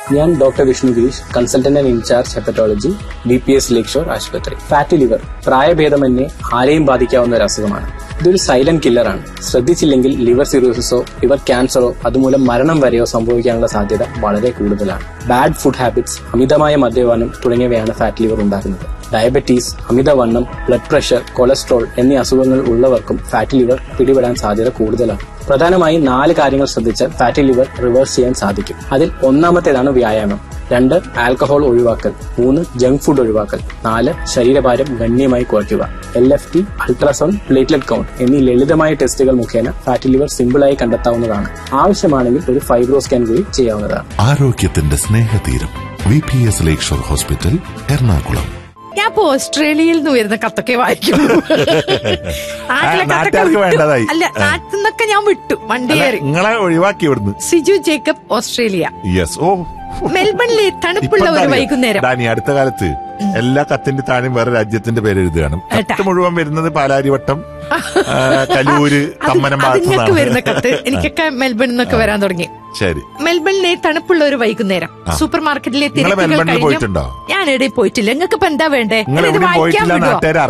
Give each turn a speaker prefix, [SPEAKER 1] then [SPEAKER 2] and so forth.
[SPEAKER 1] ഞാൻ doctor Vishnu Girish consultant and in-charge hepatology B P S Lakeshore ആശുപത്രി fatty liver പ്രായഭേദമന്യേ ആരെയും ബാധിക്കാവുന്ന ഒരു അസുഖമാണ് ഇതൊരു സൈലന്റ് കില്ലറാണ് ശ്രദ്ധിച്ചില്ലെങ്കിൽ ലിവർ സിറോസിസോ ലിവർ ക്യാൻസറോ അതുമൂലം മരണം വരെയോ സംഭവിക്കാനുള്ള സാധ്യത വളരെ കൂടുതലാണ് ബാഡ് ഫുഡ് ഹാബിറ്റ്സ് അമിതമായ മദ്യപാനം തുടങ്ങിയവയാണ് ഫാറ്റ് ലിവർ ഉണ്ടാക്കുന്നത് ഡയബറ്റീസ് അമിതവണ്ണം ബ്ലഡ് പ്രഷർ കൊളസ്ട്രോൾ എന്നീ അസുഖങ്ങൾ ഉള്ളവർക്കും ഫാറ്റ് ലിവർ പിടിപെടാൻ സാധ്യത കൂടുതലാണ് പ്രധാനമായും നാല് കാര്യങ്ങൾ ശ്രദ്ധിച്ചാൽ ഫാറ്റി ലിവർ റിവേഴ്സ് ചെയ്യാൻ സാധിക്കും അതിൽ ഒന്നാമത്തേതാണ് വ്യായാമം രണ്ട് ആൽക്കഹോൾ ഒഴിവാക്കൽ മൂന്ന് ജങ്ക് ഫുഡ് ഒഴിവാക്കൽ നാല് ശരീരഭാരം ഗണ്യമായി കുറയ്ക്കുക L F T ultrasound platelet count എന്നീ ലളിതമായ ടെസ്റ്റുകൾ മുഖേന ഫാറ്റി ലിവർ സിമ്പിളായി കണ്ടെത്താവുന്നതാണ് ആവശ്യമാണെങ്കിൽ ഒരു ഫൈബ്രോ സ്കാൻ കൂടി ചെയ്യാവുന്നതാണ്
[SPEAKER 2] ആരോഗ്യത്തിന്റെ സ്നേഹതീരം V P S Lakeshore hospital Ernakulam
[SPEAKER 3] ഞാൻ ഇപ്പൊ ഓസ്ട്രേലിയയിൽ നിന്ന് വരുന്ന കത്തൊക്കെ വായിക്കും നാട്ടിലെ
[SPEAKER 4] ആ,
[SPEAKER 3] കത്തൊക്കെ
[SPEAKER 4] നാട്ടുകാർക്ക്
[SPEAKER 3] വിട്ടു.
[SPEAKER 4] വേണ്ടതായി.
[SPEAKER 3] അല്ല നാട്ടിൽ നിന്നൊക്കെ ഞാൻ വിട്ടു വണ്ടി
[SPEAKER 4] അല്ല,
[SPEAKER 3] കയറി
[SPEAKER 4] നിങ്ങളെ ഒഴിവാക്കി ഇവിടുന്ന്
[SPEAKER 3] സിജു ജേക്കബ് ഓസ്ട്രേലിയ
[SPEAKER 4] യെസ് ഓ
[SPEAKER 3] മെൽബണിലെ തണുപ്പുള്ള
[SPEAKER 4] ഇപ്പൊ
[SPEAKER 3] ഒരു
[SPEAKER 4] എന്താ
[SPEAKER 3] വൈകുന്നേരം
[SPEAKER 4] ഡാനി അടുത്ത കാലത്ത് എല്ലാ കത്തിന്റെ താനും വേറെ രാജ്യത്തിന്റെ പേര് എഴുതുകയാണ്
[SPEAKER 3] ഏട്ടാ.
[SPEAKER 4] കത്ത് മുഴുവൻ വരുന്നത് പാലാരിവട്ടം ആ, കലൂര് തമ്മനം
[SPEAKER 3] അത് നിങ്ങൾക്ക് വരുന്ന കത്ത്
[SPEAKER 4] ഭാഗത്തുനിന്നാണ്
[SPEAKER 3] എനിക്കൊക്കെ മെൽബണിൽ നിന്നൊക്കെ വരാൻ തുടങ്ങി
[SPEAKER 4] ശരി
[SPEAKER 3] മെൽബണിലെ തണുപ്പുള്ള ഒരു വൈകുന്നേരം സൂപ്പർ മാർക്കറ്റിലെ
[SPEAKER 4] നിങ്ങള്
[SPEAKER 3] തിരക്കുകൾ
[SPEAKER 4] മെൽബണിൽ
[SPEAKER 3] കഴിഞ്ഞു
[SPEAKER 4] പോയിട്ടുണ്ടോ?
[SPEAKER 3] ഞാൻ എവിടെയും പോയിട്ടില്ല നിങ്ങൾക്ക് ഇപ്പൊ എന്താ വേണ്ടേ
[SPEAKER 4] നിങ്ങൾ
[SPEAKER 3] ഞാനിത്
[SPEAKER 4] എവിടെയും
[SPEAKER 3] വായിക്കാൻ
[SPEAKER 4] പോയിട്ടില്ല
[SPEAKER 3] വിടുവോ
[SPEAKER 4] നാട്ടുകാർ